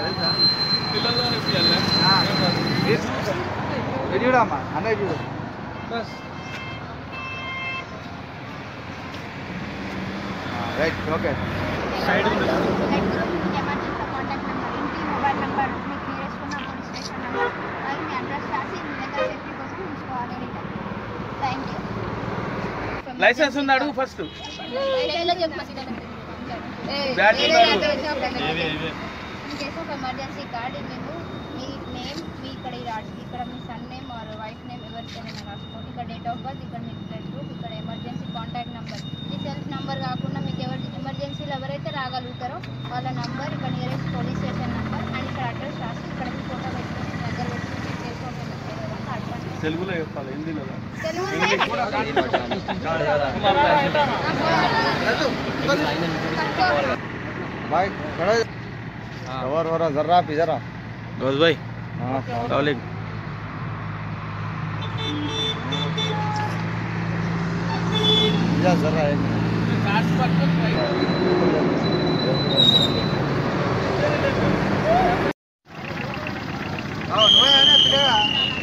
తెలుసా పిల్లల్లో ఇప్పియాలి ఇది చూడమ్మా అన్నయ్య చూడు బస్ రైట్ ఓకే సైడ్ ఉంది ఎమర్జెన్సీ కాంటాక్ట్ నెంబర్ ఇంటి మొబైల్ నెంబర్ మీకు నియరెస్ట్ ఉన్న పోలీస్ స్టేషన్ నెంబర్ అది మీ అడ్రస్ రాసి మీ దగ్గర సేఫ్టీ కోసం ఉంచుకోవాలి థ్యాంక్ యూ లైసెన్స్ ఉంది అడుగు first battery in case of emergency card మేము మీ నేమ్ మీ ఇక్కడ ఈ రాసి ఇక్కడ మీ son name or wife name ఎవరికైనా రాసుకోండి ఇక్కడ డేట్ ఆఫ్ బర్త్ ఇక్కడ మీ బ్లడ్ గ్రూప్ ఇక్కడ ఎమర్జెన్సీ కాంటాక్ట్ నెంబర్ ఈ సెల్ఫ్ నెంబర్ కాకుండా మీకు ఎవరు ఎమర్జెన్సీలో ఎవరైతే రాగలుగుతారో వాళ్ళ నంబర్ ఇక్కడ nearest police station number and ఇక్కడ అడ్రస్ రాసి ఇక్కడ మీ ఫోటో పెట్టుకొని మీ దగ్గర పెట్టుకుని చెక్ చేసుకుంటే అడ్వాన్స్ తెలుగులో చెప్పాలి హిందీలో కాదు. भाई खड़ा कवर हो रहा जरा पी जरा गौस भाई हाँ कॉलिंग जा जरा एक हाँ నువ్వే అయినా పిల్లగా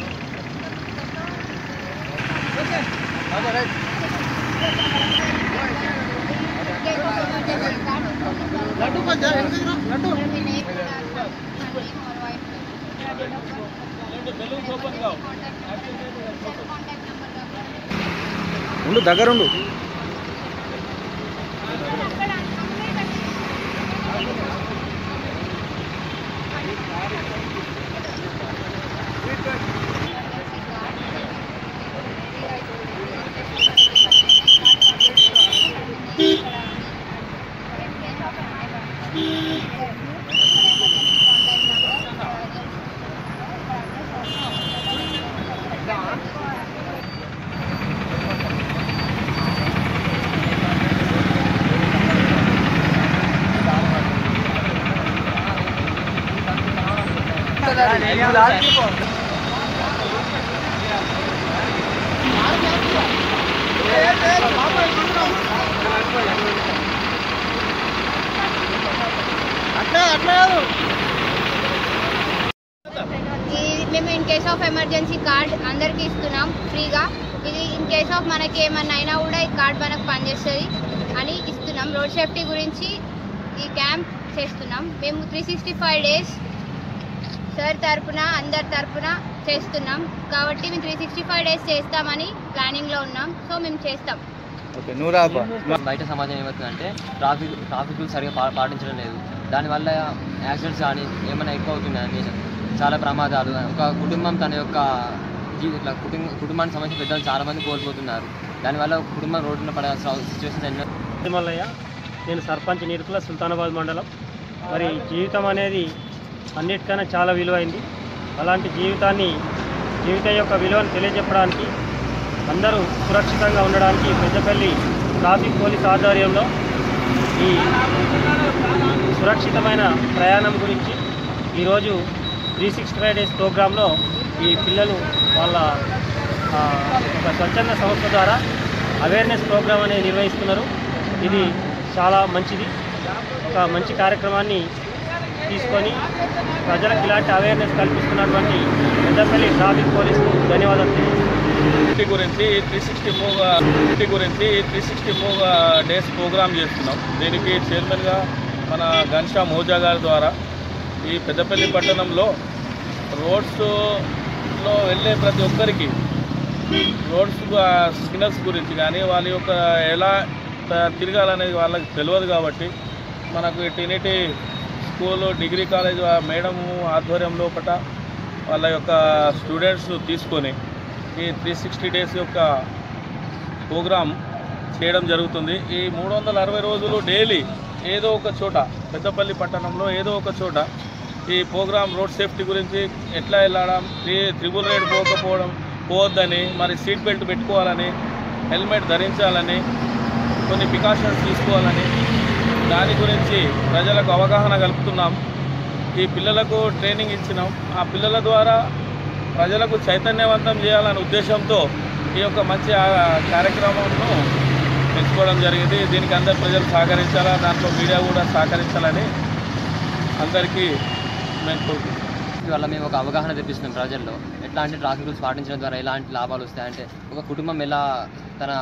ఓకే రైట్ లడ్డు కొంచెం లడ్డు ఉండు దగ్గరుండు అట్లే అట్లే కాదు ఇది మేము in case of emergency card అందరికీ ఇస్తున్నాం ఫ్రీగా ఇది ఇన్ కేస్ ఆఫ్ మనకి ఏమన్నా అయినా కూడా ఈ కార్డ్ మనకు పనిచేస్తుంది అని ఇస్తున్నాం రోడ్ సేఫ్టీ గురించి ఈ క్యాంప్ చేస్తున్నాం మేము three sixty five days sir తరపున అందరి తరపున చేస్తున్నాం కాబట్టి మేము త్రీ సిక్స్టీ ఫైవ్ డేస్ చేస్తామని ప్లానింగ్లో ఉన్నాం సో మేము చేస్తాం ఓకే నువ్వు రాబా బయట సమాజం ఏమవుతుందంటే ట్రాఫిక్ ట్రాఫిక్ రూల్స్ సరిగా పా- పాటించడం లేదు దానివల్ల యాక్సిడెంట్స్ కానీ ఏమైనా ఎక్కువ అవుతున్నాయని చాలా ప్రమాదాలు ఒక కుటుంబం తన యొక్క జీ- ఇట్లా కుటుంబ కుటుంబానికి సంబంధించిన పెద్దలు చాలా మంది కోల్పోతున్నారు దానివల్ల ఒక కుటుంబం రోడ్డున పడాల్సిన సిచ్యువేషన్ ఎన్నో మల్లయ్య నేను సర్పంచ్ నిరుకుల సుల్తానాబాద్ మండలం మరి జీవితం అనేది అన్నిటికన్నా చాలా విలువైంది అలాంటి జీవితాన్ని జీవితం యొక్క విలువను తెలియజెప్పడానికి అందరూ సురక్షితంగా ఉండడానికి పెద్దపల్లి ట్రాఫిక్ పోలీస్ ఆధ్వర్యంలో ఈ సురక్షితమైన ప్రయాణం గురించి ఈరోజు త్రీ సిక్స్టీ ఫైవ్ డేస్ ప్రోగ్రాంలో ఈ పిల్లలు వాళ్ళ ఆ, ఒక స్వచ్ఛంద సంస్థ ద్వారా అవేర్నెస్ ప్రోగ్రామ్ అనేది నిర్వహిస్తున్నారు ఇది చాలా మంచిది ఒక మంచి కార్యక్రమాన్ని తీసుకొని ప్రజలకు ఇలాంటి అవేర్నెస్ కల్పిస్తున్నటువంటి పెద్దపల్లి ట్రాఫిక్ పోలీసుకు ధన్యవాదాలు తెలియజేస్తున్నాను. ఇంటి గురించి త్రీ సిక్స్టీ ఫోర్ ఇంటి గురించి three sixty four days programme చేస్తున్నాం దీనికి చైర్మన్గా మన ఘనశ్యామ్ మోజా గారి ద్వారా ఈ పెద్దపల్లి పట్టణంలో రోడ్స్లో వెళ్ళే ప్రతి ఒక్కరికి రోడ్స్ సిగ్నల్స్ గురించి కానీ వాళ్ళ యొక్క ఎలా త- తిరగాలనేది వాళ్ళకి తెలియదు కాబట్టి మనకు ఈ Trinity school degree college madam ఆధ్వర్యం లోపల వాళ్ళ యొక్క స్టూడెంట్స్ తీసుకొని ఈ త్రీ సిక్స్టీ డేస్ యొక్క ప్రోగ్రామ్ చేయడం జరుగుతుంది ఈ మూడు వందల అరవై రోజులు డైలీ ఏదో ఒక చోట పెద్దపల్లి పట్టణంలో ఏదో ఒక చోట ఈ ప్రోగ్రామ్ రోడ్ సేఫ్టీ గురించి ఎట్లా వెళ్ళడం త్రీ త్రిబుల్ రైడ్ పోకపోవడం పోవద్దని మరి సీట్ బెల్ట్ పెట్టుకోవాలని హెల్మెట్ ధరించాలని కొన్ని ప్రికాషన్స్ తీసుకోవాలని దాని గురించి ప్రజలకు అవగాహన కలుపుతున్నాం ఈ పిల్లలకు ట్రైనింగ్ ఇచ్చినాం ఆ పిల్లల ద్వారా ప్రజలకు చైతన్యవంతం చేయాలనే ఉద్దేశంతో ఈ యొక్క మంచి ఆ, కార్యక్రమంను పెంచుకోవడం జరిగింది దీనికి అందరు ప్రజలు సహకరించాలా దాంట్లో మీడియా కూడా సహకరించాలని అందరికీ అనౌన్స్మెంట్ వల్ల మేము ఒక అవగాహన తెప్పిస్తున్నాం ప్రజల్లో ఎట్లా అంటే ట్రాఫిక్ రూల్స్ పాటించడం ద్వారా ఎలాంటి లాభాలు వస్తాయంటే ఒక కుటుంబం ఎలా తన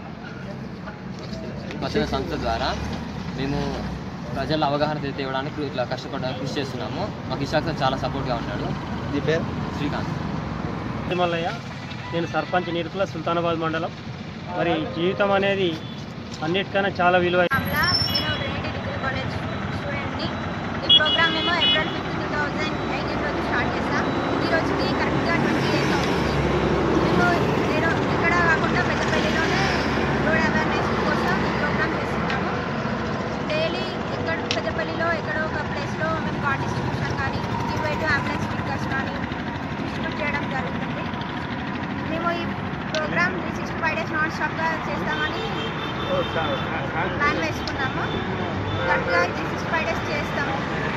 స్వచ్ఛంద సంస్థ ద్వారా మేము ప్రజల అవగాహన తె- తేవడానికి ఇట్లా కష్టపడ కృషి చేస్తున్నాము మాకు ఇషాక్ సార్ చాలా సపోర్ట్గా ఉంటాడు నీ పేరు శ్రీకాంత్ మల్లయ్య నేను సర్పంచ్ నిరుకుల సుల్తానాబాద్ మండలం మరి జీవితం అనేది అన్నిటికన్నా చాలా విలువ కమలా నేను ట్రినిటీ డిగ్రీ కాలేజ్ స్టూడెంట్ని ఈ ప్రోగ్రామ్ మేము April fifth two thousand eighteen రోజు స్టార్ట్ చేస్తాం ఈ రోజుకి కరెక్ట్గా ట్వంటీ డేస్ అవుతుంది మేము నేను ఇక్కడ కాకుండా పెద్దపల్లిలోనే రోడ్ అవేర్నెస్ కోసం ఈ ప్రోగ్రామ్ చేస్తున్నాము డైలీ ఇక్కడ పెద్దపల్లిలో ఎక్కడో ఒక ప్లేస్లో మేము కార్డ్ డిస్ట్రిబ్యూషన్ కానీ గివ్ టు అంబులెన్స్ స్పీకర్స్ కానీ డిస్ట్రిబ్యూట్ చేయడం జరుగుతుంది మేము ఈ programme three sixty five days non స్టాప్గా చేస్తామని ప్లాన్ వేసుకున్నాము కరెక్ట్గా త్రీ సిక్స్టీ ఫైవ్ డేస్ చేస్తాము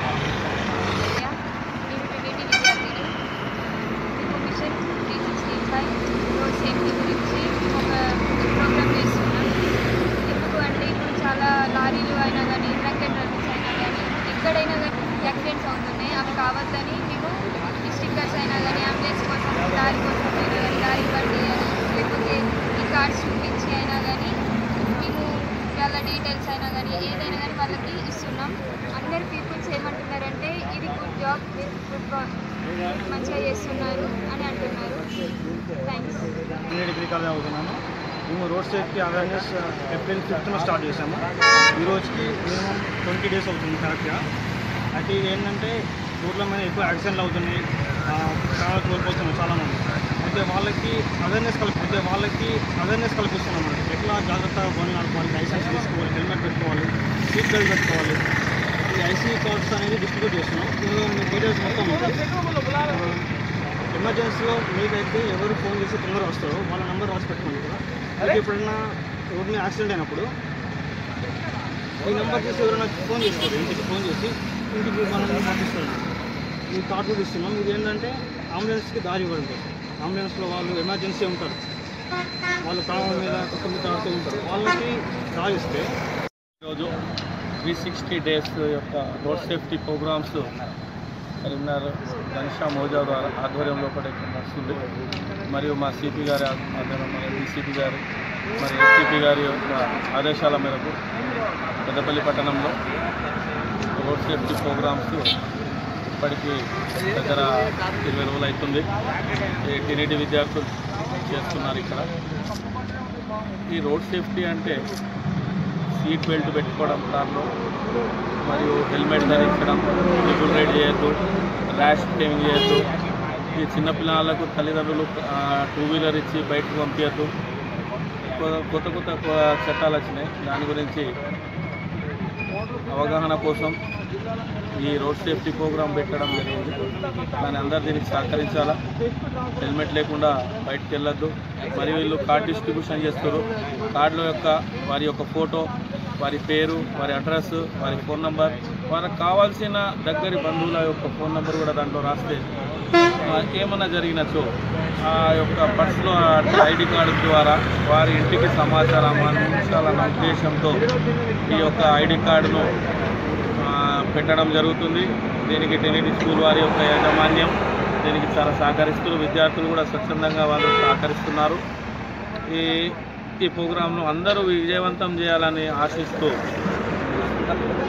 విద్యార్థిని మేము mission three sixty five road safety గురించి ఒక ప్రోగ్రామ్ చేస్తున్నాం ఎందుకు అంటే ఇప్పుడు చాలా లారీలు అయినా కానీ ట్రక్ అండ్ డ్రైవర్స్ అయినా కానీ ఎక్కడైనా కానీ యాక్సిడెంట్స్ అవుతున్నాయి అవి కావద్దని మేము ఈ స్టిక్కర్స్ అయినా కానీ అంబులెన్స్ కోసం దారి కోసం అయినా కానీ దారి బండి అని లేకపోతే ఈ కార్డ్స్ చూపించి అయినా కానీ మేము వాళ్ళ డీటెయిల్స్ అయినా కానీ ఏదైనా కానీ వాళ్ళకి ఇస్తున్నాం అందరు పీపుల్స్ ఏమంటున్నారంటే ఇది గుడ్ జాబ్ మీరు గుడ్ మంచిగా చేస్తున్నారు అని అంటున్నారు థ్యాంక్స్ నేను డిగ్రీ కాలేజ్ అవుతున్నాను మేము రోడ్ సేఫ్టీ అవేర్నెస్ ఏప్రిల్ ఫిఫ్త్న స్టార్ట్ చేసాము ఈ రోజుకి మినిమం ట్వంటీ డేస్ అవుతుంది కరెక్ట్గా అయితే ఇది ఏంటంటే రోడ్ల మీద ఎక్కువ యాక్సిడెంట్లు అవుతున్నాయి ఆ, చాలా కోల్పోతున్నాం చాలామంది అయితే వాళ్ళకి అవేర్నెస్ కల్పి అయితే వాళ్ళకి అవేర్నెస్ కల్పిస్తున్నాం అన్నమాట ఎట్లా జాగ్రత్తగా బండి నడపాలి లైసెన్స్ తీసుకోవాలి హెల్మెట్ పెట్టుకోవాలి సీట్ బెల్ట్ పెట్టుకోవాలి ఈ ఐసీ కార్డ్స్ అనేది డిస్ట్రిబ్యూట్ చేస్తున్నాం ఇందులో మీ డీటెయిల్స్ మొత్తం ఉంటాయి. ఎమర్జెన్సీలో మీకైతే ఎవరు ఫోన్ చేసి తొందరగా వస్తారో వాళ్ళ నెంబర్ రాసి పెట్టుకోండి కూడా మీకు ఎప్పుడైనా రోడ్ మీద యాక్సిడెంట్ అయినప్పుడు ఈ నెంబర్ చేసి ఎవరైనా ఫోన్ చేస్తారు ఇంటికి ఫోన్ చేసి ఇంటికి మనం పంపిస్తారు ఈ కార్డు కూడా ఇస్తున్నాం ఇది ఏంటంటే అంబులెన్స్కి దారి ఇవ్వడం కోసం అంబులెన్స్లో వాళ్ళు ఎమర్జెన్సీ ఉంటారు వాళ్ళు ప్రాణం మీద కుక్క మీద ఆడుతూ ఉంటారు వాళ్ళకి దారి ఇస్తే ఈరోజు త్రీ సిక్స్టీ డేస్ యొక్క road safety programmes Karimnagar Ghanshyam మోజా ద్వారా ఆధ్వర్యంలో కూడా ఇక్కడ నడుస్తుంది మరియు మా సిపి గారి ఆధ్వర్యం మన డీసీపీ గారు మరి ఎస్పీపీ గారి యొక్క ఆదేశాల మేరకు పెద్దపల్లి పట్టణంలో రోడ్ సేఫ్టీ ప్రోగ్రామ్స్ ఇప్పటికీ దగ్గర ఇరవై రోజులు అవుతుంది ఈ టీనీటీ విద్యార్థులు చేస్తున్నారు ఇక్కడ ఈ రోడ్ సేఫ్టీ అంటే సీట్ బెల్ట్ పెట్టుకోవడం కార్లో మరియు హెల్మెట్ ధరించడం ట్రిపుల్ రైడ్ చేయొద్దు ర్యాష్ డ్రైవింగ్ చేయొద్దు ఈ చిన్నపిల్లలకు తల్లిదండ్రులు ఆ, టూ వీలర్ ఇచ్చి బయటకు పంపించద్దు కొత్త కొత్త కొత్త చట్టాలు వచ్చినాయి దాని గురించి అవగాహన కోసం ఈ రోడ్ సేఫ్టీ ప్రోగ్రాం పెట్టడం జరిగింది దాని అందరు దీనికి సహకరించాలా హెల్మెట్ లేకుండా బయటకు వెళ్ళొద్దు మరియు వీళ్ళు కార్డ్ డిస్ట్రిబ్యూషన్ చేస్తారు కార్డుల యొక్క వారి యొక్క ఫోటో వారి పేరు వారి అడ్రస్ వారి ఫోన్ నంబర్ వారికి కావాల్సిన దగ్గరి బంధువుల యొక్క ఫోన్ నంబర్ కూడా దాంట్లో రాస్తే ఆ, ఏమన్నా జరిగినచో ఆ యొక్క పర్సులో ఐడి కార్డు ద్వారా వారి ఇంటికి సమాచారం అందించాలన్న ఉద్దేశంతో ఈ యొక్క ఐడి కార్డును ఆ, పెట్టడం జరుగుతుంది దీనికి టెలిటీ స్కూల్ వారి యొక్క యాజమాన్యం దీనికి చాలా సహకరిస్తూ విద్యార్థులు కూడా స్వచ్ఛందంగా వాళ్ళు సహకరిస్తున్నారు ఈ ఈ ప్రోగ్రాంను అందరూ విజయవంతం చేయాలని ఆశిస్తూ